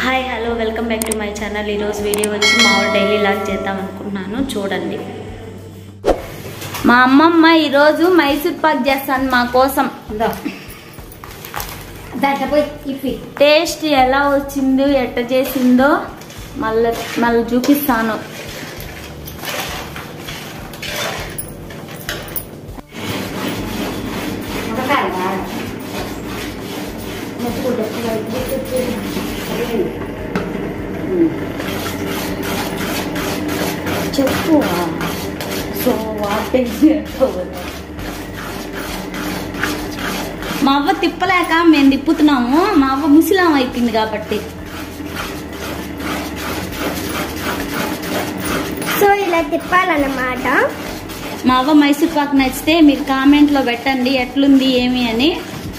hi hello welcome back to my channel ఈరోజు video వచ్చి మా వాళ్ళు డైలీ లాగ్ చేద్దాం అనుకుంటున్నాను చూడండి మా అమ్మమ్మ ఈరోజు మైసూర్ పాక్ చేస్తాను మా కోసం దాంట్లో పోయి ఇప్పి టేస్ట్ ఎలా వచ్చిందో ఎట్ట చేసిందో మళ్ళీ మళ్ళీ చూపిస్తాను చెప్పు సో మా అవ్వ తిప్పలేక మేము తిప్పుతున్నాము మా అవ్వ ముసలాం అయిపోయింది కాబట్టి సో ఇలా తిప్పాలన్నమాట మా అవ్వ మైసూర్ పాక్ నచ్చితే మీరు కామెంట్లో పెట్టండి ఎట్లుంది ఏమి అని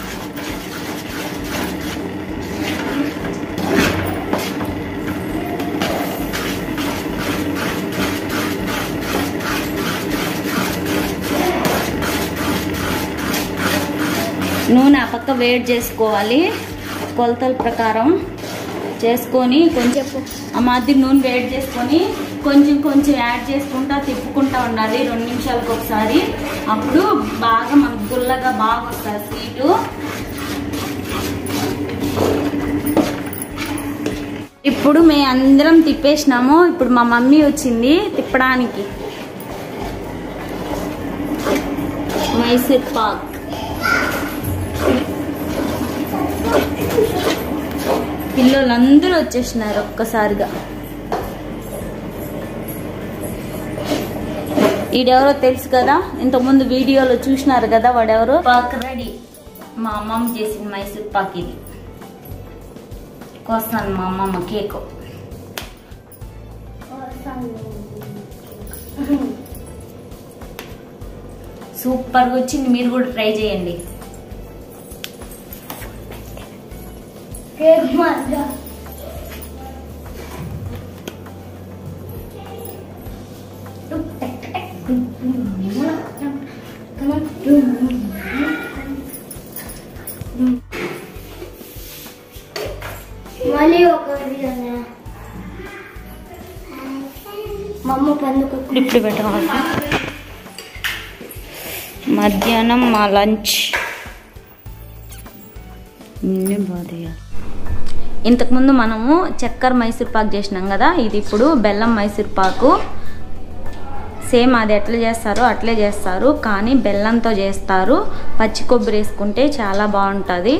నూనె ఆ పక్క వేడి చేసుకోవాలి కొలతల ప్రకారం చేసుకొని కొంచెం ఆ మాదిరి నూనె వేడి చేసుకొని కొంచెం కొంచెం యాడ్ చేసుకుంటా తిప్పుకుంటా ఉండాలి రెండు నిమిషాలకు ఒకసారి అప్పుడు బాగా మనకు గుల్లగా బాగా వస్తుంది స్వీటు ఇప్పుడు మేము అందరం తిప్పేసినాము ఇప్పుడు మా మమ్మీ వచ్చింది తిప్పడానికి మైసూర్ పాక్ పిల్లలందరూ వచ్చేసినారు ఒక్కసారిగా ఈడెవరో తెలుసు కదా ఇంతకుముందు వీడియోలో చూసినారు కదా వాడెవరో పాక్ రెడీ మా అమ్మమ్మ చేసిన మైసూర్ పాక్ ఇది కోస్తాను మా అమ్మమ్మ కేకు సూపర్గా వచ్చింది మీరు కూడా ట్రై చేయండి మళ్ళీ ఒక మా అమ్మ పందుకు ఇప్పుడు పెట్టవాలి మధ్యాహ్నం మా లంచ్ ఇంతకుముందు మనము చక్కెర మైసూర్ పాక్ చేసినాం కదా ఇది ఇప్పుడు బెల్లం మైసూర్ పాకు సేమ్ అది ఎట్లా చేస్తారో అట్లే చేస్తారు కానీ బెల్లంతో చేస్తారు పచ్చి కొబ్బరి వేసుకుంటే చాలా బాగుంటుంది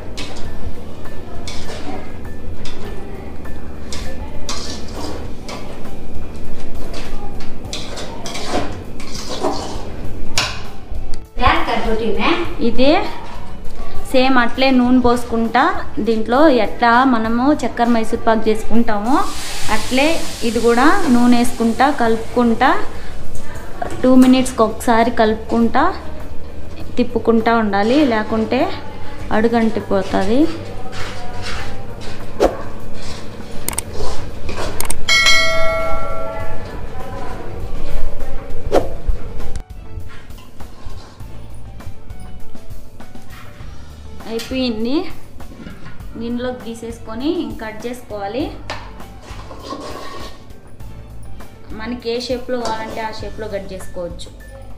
ఇదే సేమ్ అట్లే నూనె పోసుకుంటా దీంట్లో ఎట్లా మనము చక్కెర మైసూర్ పాక్ చేసుకుంటామో అట్లే ఇది కూడా నూనె వేసుకుంటా కలుపుకుంటా టూ మినిట్స్కి ఒకసారి కలుపుకుంటా తిప్పుకుంటా ఉండాలి లేకుంటే అడుగంటిపోతుంది అయిపోయింది దీనిలోకి తీసేసుకొని కట్ చేసుకోవాలి మనకి ఏ షేప్లో కావాలంటే ఆ షేప్లో కట్ చేసుకోవచ్చు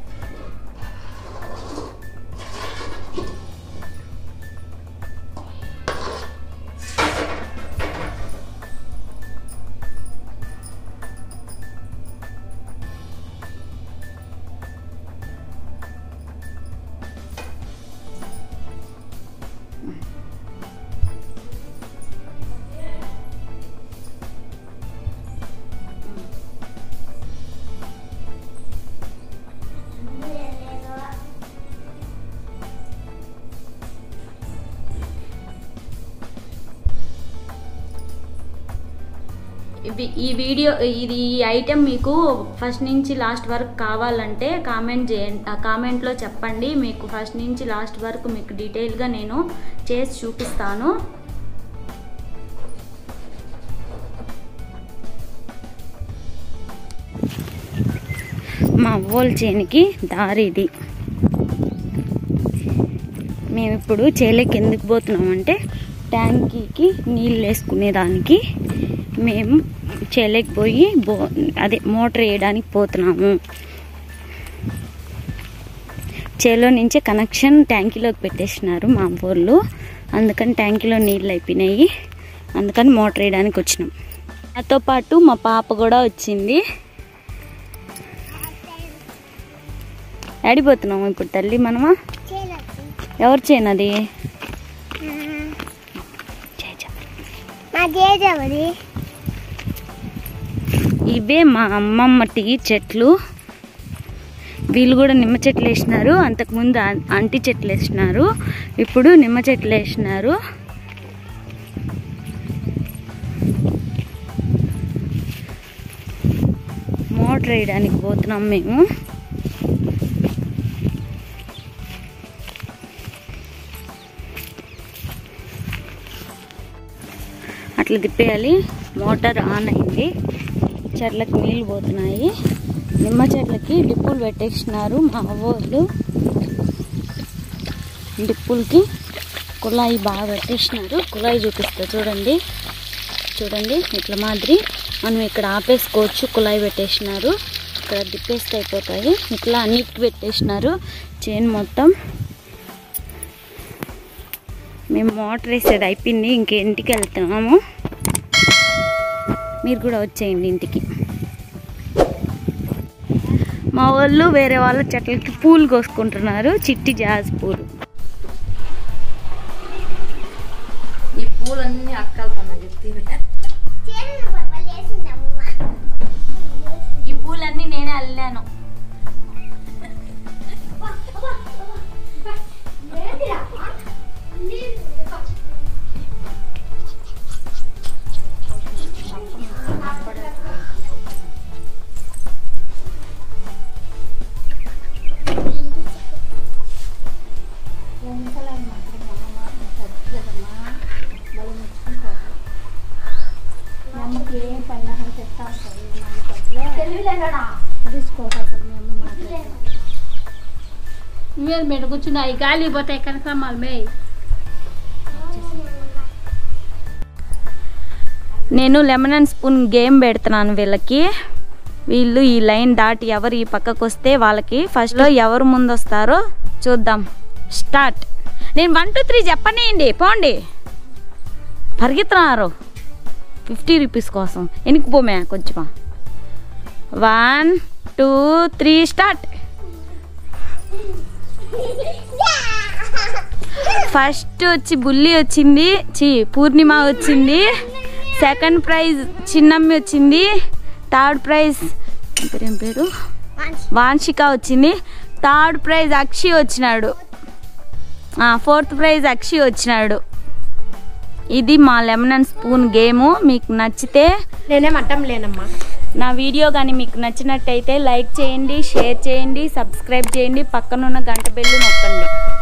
ఇవి ఈ వీడియో ఇది ఈ ఐటెం మీకు ఫస్ట్ నుంచి లాస్ట్ వరకు కావాలంటే కామెంట్ చేయండి ఆ కామెంట్లో చెప్పండి మీకు ఫస్ట్ నుంచి లాస్ట్ వరకు మీకు డీటెయిల్గా నేను చేసి చూపిస్తాను మా అవ్వోల్ చేనికి దారి ఇది మేము ఇప్పుడు చేలేకి ఎందుకు పోతున్నామంటే ట్యాంకీకి నీళ్ళు వేసుకునేదానికి మేము చేయలేకపోయి బో అదే మోటార్ వేయడానికి పోతున్నాము చేలో నుంచే కనెక్షన్ ట్యాంకీలోకి పెట్టేసినారు మా బోర్లు అందుకని ట్యాంకీలో నీళ్ళు అయిపోయినాయి అందుకని మోటార్ వేయడానికి వచ్చినాం నాతో పాటు మా పాప కూడా వచ్చింది ఆడిపోతున్నాము ఇప్పుడు తల్లి మనమా ఎవరు చేయనది మా జేజవది ఇవే మా అమ్మమ్మ టీ చెట్లు వీళ్ళు కూడా నిమ్మ చెట్లు వేసినారు అంతకుముందు అం- అంటి చెట్లు వేసినారు ఇప్పుడు నిమ్మ చెట్లు వేసినారు మోటార్ వేయడానికి పోతున్నాం మేము అట్లా తిప్పేయాలి మోటార్ ఆన్ అయింది చెట్లకి నీళ్ళు పోతున్నాయి నిమ్మ చెట్లకి డిప్పులు పెట్టేసినారు మా అవ్వోళ్ళు డిప్పులకి కుళాయి బాగా పెట్టేసినారు కుళాయి చూపిస్తా చూడండి చూడండి ఇట్లా మాదిరి మనం ఇక్కడ ఆపేసుకోవచ్చు కుళాయి పెట్టేసినారు ఇక్కడ డిప్పేస్తే అయిపోతాయి ఇట్లా అన్నిటికి పెట్టేసినారు చైన్ మొత్తం మేము మోటార్ వేసేది అయిపోయింది ఇంక ఇంటికి వెళ్తున్నాము మీరు కూడా వచ్చేయండి ఇంటికి మా వాళ్ళు వేరే వాళ్ళ చెట్లకి పూలు కోసుకుంటున్నారు చిట్టి జాజ్ పూలు ఈ పూలన్నీ అక్కలతోనే చెప్తే ఈ పూలన్నీ నేనే అల్లాను మీద మీద కూర్చున్నాయి గాలి పోతాయి కనకమ్మాలు మే నేను లెమన్ అండ్ స్పూన్ గేమ్ పెడుతున్నాను వీళ్ళకి వీళ్ళు ఈ లైన్ దాటి ఎవరు ఈ పక్కకు వస్తే వాళ్ళకి ఫస్ట్లో ఎవరు ముందు వస్తారో చూద్దాం స్టార్ట్ నేను వన్ టూ త్రీ చెప్పనేయండి పోండి పరిగెత్తున్నారు ఫిఫ్టీ రూపీస్ కోసం వెనక్కి పోమే కొంచెమా one two three start first వచ్చి బుల్లి వచ్చింది చి పూర్ణిమ వచ్చింది సెకండ్ ప్రైజ్ చిన్నమ్మి వచ్చింది థర్డ్ ప్రైజ్ ఏం పేరు ఏం పేరు వాన్షిక వచ్చింది థర్డ్ ప్రైజ్ అక్షి వచ్చినాడు ఫోర్త్ ప్రైజ్ అక్షి వచ్చినాడు ఇది మా లెమన్ అండ్ స్పూన్ గేము మీకు నచ్చితే నేనేం అడ్డం లేనమ్మా నా వీడియో కానీ మీకు నచ్చినట్టయితే లైక్ చేయండి షేర్ చేయండి సబ్స్క్రైబ్ చేయండి పక్కనున్న గంట బెల్లు నొక్కండి